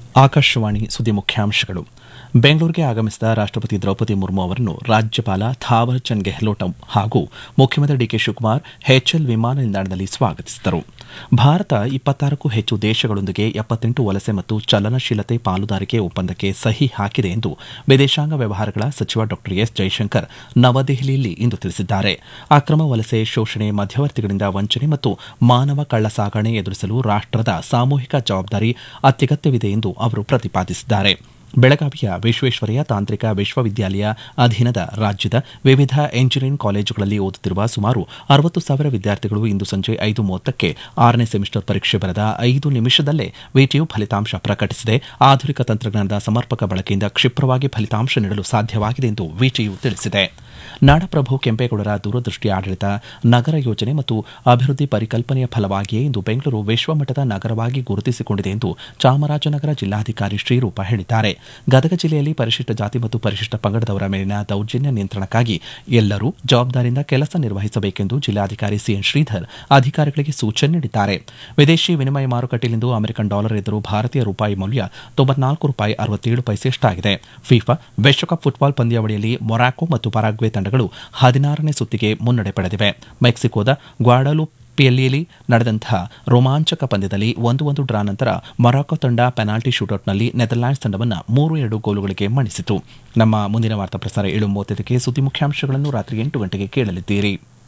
ಆಕಾಶವಾಣಿ ಸುದ್ದಿ ಮುಖ್ಯಾಂಶಗಳು ಬೆಂಗಳೂರಿಗೆ ಆಗಮಿಸಿದ ರಾಷ್ಟಪತಿ ದ್ರೌಪದಿ ಮುರ್ಮು ಅವರನ್ನು ರಾಜ್ಯಪಾಲ ಥಾವರ್ ಚಂದ್ ಗೆಹ್ಲೋಟ್ ಹಾಗೂ ಮುಖ್ಯಮಂತ್ರಿ ಡಿಕೆ ಶಿವಕುಮಾರ್ ಹೆಚ್ಎಲ್ ವಿಮಾನ ನಿಲ್ದಾಣದಲ್ಲಿ ಸ್ವಾಗತಿಸಿದರು ಭಾರತ ಇಪ್ಪತ್ತಾರಕ್ಕೂ ಹೆಚ್ಚು ದೇಶಗಳೊಂದಿಗೆ ಎಪ್ಪತ್ತೆಂಟು ವಲಸೆ ಮತ್ತು ಚಲನಶೀಲತೆ ಪಾಲುದಾರಿಕೆ ಒಪ್ಪಂದಕ್ಕೆ ಸಹಿ ಹಾಕಿದೆ ಎಂದು ವಿದೇಶಾಂಗ ವ್ಯವಹಾರಗಳ ಸಚಿವ ಡಾ ಎಸ್ ಜೈಶಂಕರ್ ನವದೆಹಲಿಯಲ್ಲಿ ಇಂದು ತಿಳಿಸಿದ್ದಾರೆ ಅಕ್ರಮ ವಲಸೆ ಶೋಷಣೆ ಮಧ್ಯವರ್ತಿಗಳಿಂದ ವಂಚನೆ ಮತ್ತು ಮಾನವ ಕಳ್ಳ ಸಾಗಣೆ ಎದುರಿಸಲು ರಾಷ್ಟದ ಸಾಮೂಹಿಕ ಜವಾಬ್ದಾರಿ ಅತ್ಯಗತ್ಯವಿದೆ ಎಂದು ಅವರು ಪ್ರತಿಪಾದಿಸಿದ್ದಾರೆ ಬೆಳಗಾವಿಯ ವಿಶ್ವೇಶ್ವರಯ್ಯ ತಾಂತ್ರಿಕ ವಿಶ್ವವಿದ್ಯಾಲಯ ಅಧೀನದ ರಾಜ್ಯದ ವಿವಿಧ ಎಂಜಿನಿಯರಿಂಗ್ ಕಾಲೇಜುಗಳಲ್ಲಿ ಓದುತ್ತಿರುವ ಸುಮಾರು ಅರವತ್ತು ಸಾವಿರ ವಿದ್ಯಾರ್ಥಿಗಳು ಇಂದು ಸಂಜೆ ಐದು ಮೂವತ್ತಕ್ಕೆ ಆರನೇ ಸೆಮಿಸ್ಟರ್ ಪರೀಕ್ಷೆ ಬರೆದ ಐದು ನಿಮಿಷದಲ್ಲೇ ವಿಟಿಯು ಫಲಿತಾಂಶ ಪ್ರಕಟಿಸಿದೆ ಆಧುನಿಕ ತಂತ್ರಜ್ಞಾನದ ಸಮರ್ಪಕ ಬಳಕೆಯಿಂದ ಕ್ಷಿಪ್ರವಾಗಿ ಫಲಿತಾಂಶ ನೀಡಲು ಸಾಧ್ಯವಾಗಿದೆ ಎಂದು ವಿಟಿಯು ತಿಳಿಸಿದೆ ನಾಡಪ್ರಭು ಕೆಂಪೇಗೌಡರ ದೂರದೃಷ್ಟಿ ಆಡಳಿತ ನಗರ ಯೋಜನೆ ಮತ್ತು ಅಭಿವೃದ್ಧಿ ಪರಿಕಲ್ಪನೆಯ ಫಲವಾಗಿಯೇ ಇಂದು ಬೆಂಗಳೂರು ವಿಶ್ವಮಟ್ಟದ ನಗರವಾಗಿ ಗುರುತಿಸಿಕೊಂಡಿದೆ ಎಂದು ಚಾಮರಾಜನಗರ ಜಿಲ್ಲಾಧಿಕಾರಿ ಶ್ರೀರೂಪ ಹೇಳಿದ್ದಾರೆ ಗದಗ ಜಿಲ್ಲೆಯಲ್ಲಿ ಪರಿಶಿಷ್ಟ ಜಾತಿ ಮತ್ತು ಪರಿಶಿಷ್ಟ ಪಂಗಡದವರ ಮೇಲಿನ ದೌರ್ಜನ್ಯ ನಿಯಂತ್ರಣಕ್ಕಾಗಿ ಎಲ್ಲರೂ ಜವಾಬ್ದಾರಿಯಿಂದ ಕೆಲಸ ನಿರ್ವಹಿಸಬೇಕೆಂದು ಜಿಲ್ಲಾಧಿಕಾರಿ ಸಿಎನ್ ಶ್ರೀಧರ್ ಅಧಿಕಾರಿಗಳಿಗೆ ಸೂಚನೆ ನೀಡಿದ್ದಾರೆ ವಿದೇಶಿ ವಿನಿಮಯ ಮಾರುಕಟ್ಟೆಯಲ್ಲಿಂದು ಅಮೆರಿಕನ್ ಡಾಲರ್ ಎದುರು ಭಾರತೀಯ ರೂಪಾಯಿ ಮೌಲ್ಯ ತೊಂಬತ್ನಾಲ್ಕು ರೂಪಾಯಿ ಅರವತ್ತೇಳು ಪೈಸೆಯಷ್ಟಾಗಿದೆ ಫಿಫಾ ವಿಶ್ವಕಪ್ ಫುಟ್ಬಾಲ್ ಪಂದ್ಯಾವಳಿಯಲ್ಲಿ ಮೊರಾಕೊ ಮತ್ತು ಪರಾಗ್ವೆ ತಂಡಗಳು ಹದಿನಾರನೇ ಸುತ್ತಿಗೆ ಮುನ್ನಡೆ ಪಡೆದಿವೆ ಮೆಕ್ಸಿಕೋದ ಗ್ವಾಡಲು ಪಿಯಲ್ಲಿ ನಡೆದಂತಹ ರೋಮಾಂಚಕ ಪಂದ್ಯದಲ್ಲಿ ಒಂದು ಒಂದು ಡ್ರಾ ನಂತರ ಮೊರಾಕೊ ತಂಡ ಪೆನಾಲ್ಟಿ ಶೂಟೌಟ್ನಲ್ಲಿ ನೆದರ್ಲ್ಯಾಂಡ್ಸ್ ತಂಡವನ್ನು ಮೂರು ಎರಡು ಗೋಲುಗಳಿಗೆ ಮಣಿಸಿತು ನಮ್ಮ ಮುಂದಿನ ವಾರ್ತಾ ಪ್ರಸಾರ ಏಳು ಮೂವತ್ತೈದಕ್ಕೆ ಸುದ್ದಿ ಮುಖ್ಯಾಂಶಗಳನ್ನು ರಾತ್ರಿ ಎಂಟು ಗಂಟೆಗೆ ಕೇಳಲಿದ್ದೀರಿ